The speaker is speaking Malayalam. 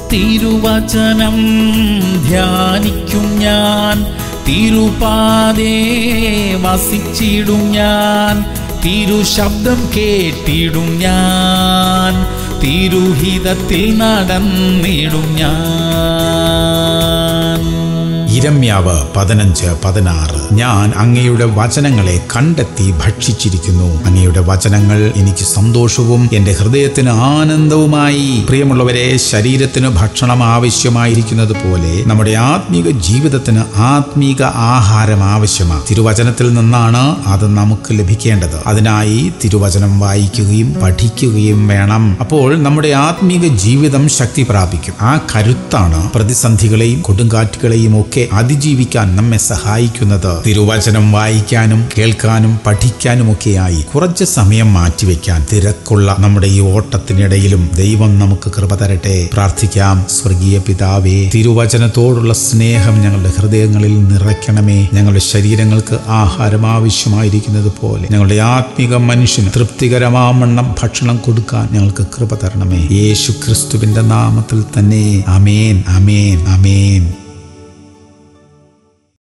തിരുവചനം ധ്യാനിക്കും ഞാൻ തിരുപാതേ വസിച്ചിടും ഞാൻ തിരുശബ്ദം കേട്ടിടും ഞാൻ തിരുഹിതത്തിൽ നടന്നിടും ഞാൻ ഇരമ്യാവ് പതിനഞ്ച് പതിനാറ് ഞാൻ അങ്ങയുടെ വചനങ്ങളെ കണ്ടെത്തി ഭക്ഷിച്ചിരിക്കുന്നു അങ്ങയുടെ വചനങ്ങൾ എനിക്ക് സന്തോഷവും എന്റെ ഹൃദയത്തിന് ആനന്ദവുമായി പ്രിയമുള്ളവരെ ശരീരത്തിന് ഭക്ഷണം ആവശ്യമായിരിക്കുന്നത് പോലെ നമ്മുടെ ആത്മീക ജീവിതത്തിന് ആത്മീക ആഹാരം ആവശ്യമാണ് തിരുവചനത്തിൽ നിന്നാണ് അത് നമുക്ക് ലഭിക്കേണ്ടത് അതിനായി തിരുവചനം വായിക്കുകയും പഠിക്കുകയും വേണം അപ്പോൾ നമ്മുടെ ആത്മീക ജീവിതം ശക്തി പ്രാപിക്കും ആ കരുത്താണ് പ്രതിസന്ധികളെയും കൊടുങ്കാറ്റുകളെയും ഒക്കെ അതിജീവിക്കാൻ നമ്മെ സഹായിക്കുന്നത് തിരുവചനം വായിക്കാനും കേൾക്കാനും പഠിക്കാനുമൊക്കെയായി കുറച്ച് സമയം മാറ്റിവെക്കാൻ തിരക്കുള്ള നമ്മുടെ ഈ ഓട്ടത്തിനിടയിലും ദൈവം നമുക്ക് കൃപ തരട്ടെ പ്രാർത്ഥിക്കാം സ്വർഗീയ പിതാവേ തിരുവചനത്തോടുള്ള സ്നേഹം ഞങ്ങളുടെ ഹൃദയങ്ങളിൽ നിറയ്ക്കണമേ ഞങ്ങളുടെ ശരീരങ്ങൾക്ക് ആഹാരം ആവശ്യമായിരിക്കുന്നത് പോലെ ഞങ്ങളുടെ ആത്മീക മനുഷ്യന് തൃപ്തികരമാവണ്ണം ഭക്ഷണം കൊടുക്കാൻ ഞങ്ങൾക്ക് കൃപ തരണമേ യേശു ക്രിസ്തുവിന്റെ നാമത്തിൽ തന്നെ അമേൻ അമേൻ അമേൻ